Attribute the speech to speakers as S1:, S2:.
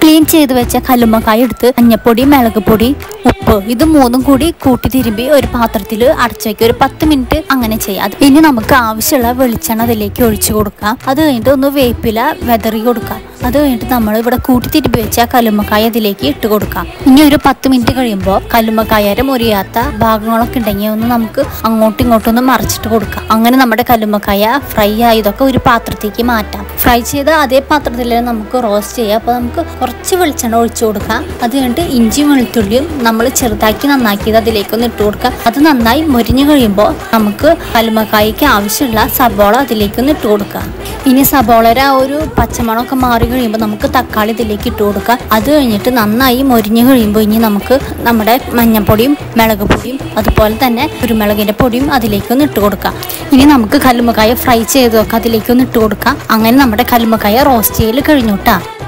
S1: clean ചെയ്ത് വെച്ച കല്ലുമ്മക്കായ എടുത്ത് മഞ്ഞപ്പൊടി മുളക് പൊടി ഉപ്പ് ഇത് മൂന്നും കൂടി കൂട്ടി തിരുമ്പി ഒരു പാത്രത്തിൽ അടച്ചു വെക്കുക ഒരു പത്ത് മിനിറ്റ് അങ്ങനെ ചെയ്യാം അത് ഇനി നമുക്ക് ആവശ്യമുള്ള വെളിച്ചെണ്ണ അതിലേക്ക് ഒഴിച്ചു കൊടുക്കാം അത് കഴിഞ്ഞിട്ട് ഒന്ന് വേപ്പില വെതറി കൊടുക്കാം അത് കഴിഞ്ഞിട്ട് നമ്മൾ ഇവിടെ കൂട്ടി തിരുമ്പി വെച്ച കല്ലുമ്മക്കായ അതിലേക്ക് ഇട്ട് കൊടുക്കാം ഇനി ഒരു പത്ത് മിനിറ്റ് കഴിയുമ്പോൾ കല്ലുമ്മക്കായരെ മുറിയാത്ത ഭാഗങ്ങളൊക്കെ ഉണ്ടെങ്കിൽ ഒന്ന് നമുക്ക് അങ്ങോട്ടും ഇങ്ങോട്ടും ഒന്ന് മറിച്ചിട്ട് കൊടുക്കാം അങ്ങനെ നമ്മുടെ കല്ലുമ്മക്കായ ഫ്രൈ ആയതൊക്കെ ഒരു പാത്രത്തേക്ക് മാറ്റാം ഫ്രൈ ചെയ്ത അതേ പാത്രത്തിൽ നമുക്ക് റോസ്റ്റ് ചെയ്യാം അപ്പോൾ നമുക്ക് കുറച്ച് വെളിച്ചെണ്ണ ഒഴിച്ചു കൊടുക്കാം അത് കഴിഞ്ഞിട്ട് ഇഞ്ചിയും വെളുത്തുള്ളിയും നമ്മൾ ചെറുതാക്കി നന്നാക്കിയത് അതിലേക്കൊന്ന് ഇട്ട് കൊടുക്കാം അത് നന്നായി മുരിഞ്ഞു കഴിയുമ്പോൾ നമുക്ക് കല്ലുമ്മക്കായ്ക്ക് ആവശ്യമുള്ള സബോള അതിലേക്കൊന്ന് ഇട്ട് കൊടുക്കാം ഇനി സബോളയുടെ ആ ഒരു പച്ചമണമൊക്കെ മാറി കഴിയുമ്പോൾ നമുക്ക് തക്കാളി ഇതിലേക്ക് ഇട്ട് കൊടുക്കാം അത് കഴിഞ്ഞിട്ട് നന്നായി മൊരിഞ്ഞു കഴിയുമ്പോൾ ഇനി നമുക്ക് നമ്മുടെ മഞ്ഞൾപ്പൊടിയും മുളക് പൊടിയും അതുപോലെ തന്നെ കുരുമുളകിൻ്റെ പൊടിയും അതിലേക്കൊന്ന് ഇട്ട് കൊടുക്കാം ഇനി നമുക്ക് കല്ലുമ്മക്കായ ഫ്രൈ ചെയ്തൊക്കെ അതിലേക്കൊന്ന് ഇട്ട് കൊടുക്കാം അങ്ങനെ നമ്മുടെ കല്ലുമ്മക്കായ റോസ്റ്റ് ചെയ്യൽ കഴിഞ്ഞു കേട്ടോ